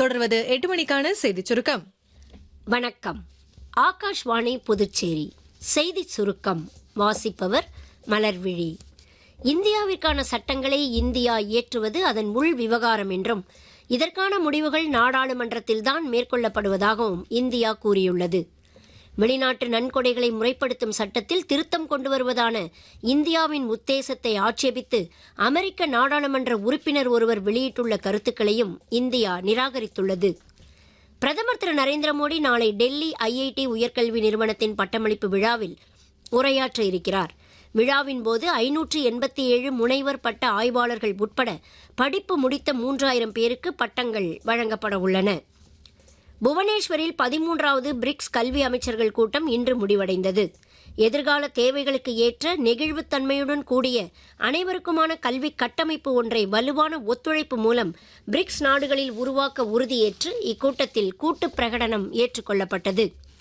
தொடர்வது எட்டு மணிக்கான செய்திச் சுருக்கம் வணக்கம் ஆகாஷ்வாணி புதுச்சேரி செய்தி சுருக்கம் வாசிப்பவர் மலர்விழி இந்தியாவிற்கான சட்டங்களை இந்தியா இயற்றுவது அதன் உள் விவகாரம் என்றும் இதற்கான முடிவுகள் நாடாளுமன்றத்தில்தான் மேற்கொள்ளப்படுவதாகவும் இந்தியா கூறியுள்ளது வெளிநாட்டு நன்கொடைகளை முறைப்படுத்தும் சட்டத்தில் திருத்தம் கொண்டு வருவதான இந்தியாவின் உத்தேசத்தை ஆட்சேபித்து அமெரிக்க நாடாளுமன்ற உறுப்பினர் ஒருவர் வெளியிட்டுள்ள கருத்துக்களையும் இந்தியா நிராகரித்துள்ளது பிரதமர் திரு நரேந்திர மோடி நாளை டெல்லி ஐஐடி உயர்கல்வி நிறுவனத்தின் பட்டமளிப்பு விழாவில் உரையாற்ற இருக்கிறார் விழாவின் போது ஐநூற்று எண்பத்தி ஏழு முனைவர் பட்ட ஆய்வாளர்கள் உட்பட படிப்பு முடித்த மூன்றாயிரம் பேருக்கு பட்டங்கள் வழங்கப்பட உள்ளன புவனேஸ்வரில் பதிமூன்றாவது பிரிக்ஸ் கல்வி அமைச்சர்கள் கூட்டம் இன்று முடிவடைந்தது எதிர்கால தேவைகளுக்கு ஏற்ற நெகிழ்வுத்தன்மையுடன் கூடிய அனைவருக்குமான கல்வி கட்டமைப்பு ஒன்றை வலுவான ஒத்துழைப்பு மூலம் பிரிக்ஸ் நாடுகளில் உருவாக்க உறுதியேற்று இக்கூட்டத்தில் கூட்டு பிரகடனம் ஏற்றுக்கொள்ளப்பட்டது